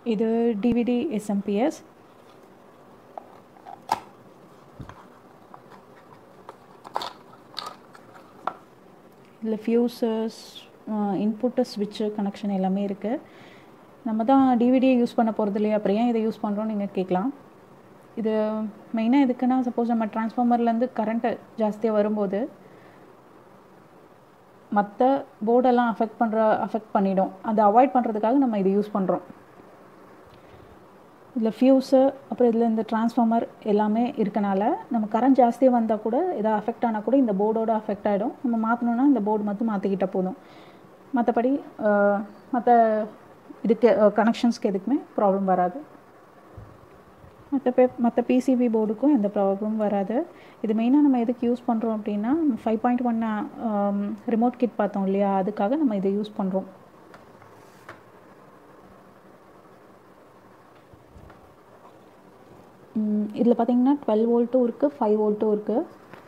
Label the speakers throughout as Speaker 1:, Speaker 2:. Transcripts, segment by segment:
Speaker 1: இது DVD SMPS இதில் fuses input ஸ்விட்சு கனெக்ஷன் எல்லாமே இருக்குது நம்ம தான் டிவிடியை யூஸ் பண்ண போகிறது இல்லையா அப்புறம் ஏன் இதை யூஸ் பண்ணுறோன்னு நீங்கள் கேட்கலாம் இது மெயினாக எதுக்குன்னா சப்போஸ் நம்ம டிரான்ஸ்ஃபார்மர்லேருந்து கரண்ட்டு ஜாஸ்தியாக வரும்போது மற்ற போர்டெல்லாம் அஃபெக்ட் பண்ணுற அஃபெக்ட் பண்ணிடும் அதை அவாய்ட் பண்ணுறதுக்காக நம்ம இதை யூஸ் பண்ணுறோம் இதில் ஃபியூஸு அப்புறம் இதில் இந்த டிரான்ஸ்ஃபார்மர் எல்லாமே இருக்கனால நம்ம கரண்ட் ஜாஸ்தியாக வந்தால் கூட எதாவது அஃபெக்ட் ஆனால் கூட இந்த போர்டோட அஃபெக்ட் ஆகிடும் நம்ம மாற்றணுன்னா இந்த போர்டு மட்டும் மாற்றிக்கிட்டால் போதும் மற்றபடி மற்ற இதுக்கு கனெக்ஷன்ஸ்க்கு எதுக்குமே ப்ராப்ளம் வராது மற்ற பே மற்ற பிசிபி போர்டுக்கும் எந்த ப்ராப்ளமும் வராது இது மெயினாக நம்ம எதுக்கு யூஸ் பண்ணுறோம் அப்படின்னா five point one remote kit பார்த்தோம் இல்லையா அதுக்காக நம்ம இதை யூஸ் பண்ணுறோம் இதில் பார்த்தீங்கன்னா டுவெல் வோல்ட்டும் இருக்குது ஃபைவ் வோல்ட்டும் இருக்குது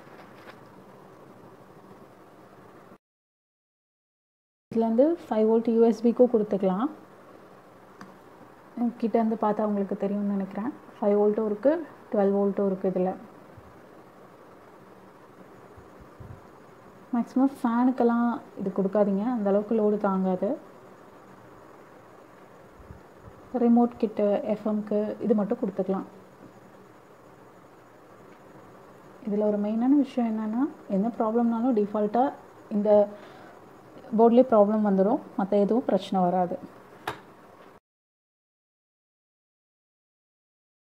Speaker 1: இதுலேருந்து ஃபைவ் வோல்ட் யூஎஸ்பிக்கும் கொடுத்துக்கலாம் கிட்டேருந்து பார்த்தா உங்களுக்கு தெரியும்னு நினைக்கிறேன் ஃபைவ் வோல்ட்டும் இருக்குது டுவெல் வோல்ட்டும் இருக்குது இதில் மேக்ஸிமம் ஃபேனுக்கெல்லாம் இது கொடுக்காதீங்க அந்தளவுக்கு லோடு தாங்காது ரிமோட் கிட்டு எஃப்எம்க்கு இது மட்டும் கொடுத்துக்கலாம் இதில் ஒரு மெயினான விஷயம் என்னென்னா என்ன ப்ராப்ளம்னாலும் டிஃபால்ட்டாக இந்த போர்ட்லேயே ப்ராப்ளம் வந்துடும் மற்ற எதுவும் பிரச்சனை வராது